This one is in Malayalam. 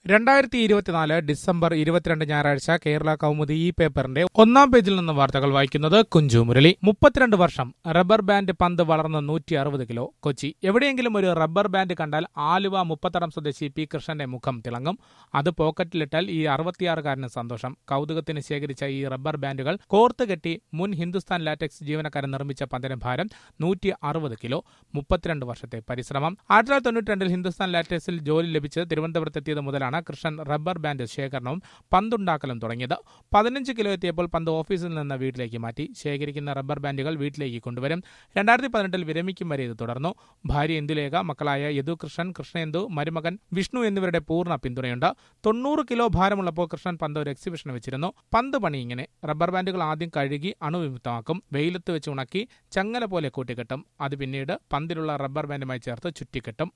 രണ്ടായിരത്തി ഇരുപത്തിനാല് ഡിസംബർ ഇരുപത്തിരണ്ട് ഞായറാഴ്ച കേരള കൗമുദി ഈ പേപ്പറിന്റെ ഒന്നാം പേജിൽ നിന്ന് വാർത്തകൾ വായിക്കുന്നത് കുഞ്ചു മുരളി മുപ്പത്തിരണ്ട് വർഷം റബ്ബർ ബാൻഡ് പന്ത് വളർന്ന് നൂറ്റി അറുപത് കിലോ കൊച്ചി എവിടെയെങ്കിലും ഒരു റബ്ബർ ബാൻഡ് കണ്ടാൽ ആലുവ മുപ്പത്തടം സ്വദേശി പി കൃഷ്ണന്റെ മുഖം തിളങ്ങും അത് പോക്കറ്റിലിട്ടാൽ ഈ അറുപത്തിയാറുകാരന് സന്തോഷം കൗതുകത്തിന് ശേഖരിച്ച ഈ റബ്ബർ ബാൻഡുകൾ കോർത്ത് കെട്ടി മുൻ ഹിന്ദുസ്ഥാൻ ലാറ്റക്സ് ജീവനക്കാരൻ നിർമ്മിച്ച പന്തിന് ഭാരം നൂറ്റി അറുപത് കിലോ മുപ്പത്തിരണ്ട് വർഷത്തെ പരിശ്രമം ആയിരത്തി തൊള്ളായിരത്തി തൊണ്ണൂറ്റി രണ്ടിൽ ഹിന്ദുസ്ഥാൻ ലാറ്റക്സിൽ ജോലി ലഭിച്ച് തിരുവനന്തപുരത്തെത്തിയത് മുതലാണ് കൃഷ്ണൻ റബ്ബർ ബാൻഡ് ശേഖരണവും പന്തുണ്ടാക്കലും തുടങ്ങിയത് പതിനഞ്ച് കിലോ എത്തിയപ്പോൾ പന്ത് ഓഫീസിൽ നിന്ന് വീട്ടിലേക്ക് മാറ്റി ശേഖരിക്കുന്ന റബ്ബർ ബാൻഡുകൾ വീട്ടിലേക്ക് കൊണ്ടുവരും രണ്ടായിരത്തി പതിനെട്ടിൽ വിരമിക്കും വരെ ഇത് തുടർന്നു ഭാര്യ ഇന്ദുലേഖ മക്കളായ യദു കൃഷ്ണൻ കൃഷ്ണേന്ദു മരുമകൻ വിഷ്ണു എന്നിവരുടെ പൂർണ്ണ പിന്തുണയുണ്ട് തൊണ്ണൂറ് കിലോ ഭാരമുള്ളപ്പോൾ കൃഷ്ണൻ പന്ത് ഒരു എക്സിബിഷന് വെച്ചിരുന്നു പന്ത് പണി ഇങ്ങനെ റബ്ബർ ബാൻഡുകൾ ആദ്യം കഴുകി അണുവിമുക്തമാക്കും വെയിലത്ത് വെച്ച് ഉണക്കി ചങ്ങല പോലെ കൂട്ടിക്കെട്ടും അത് പിന്നീട് പന്തിലുള്ള റബ്ബർ ബാൻഡുമായി ചേർത്ത് ചുറ്റിക്കെട്ടും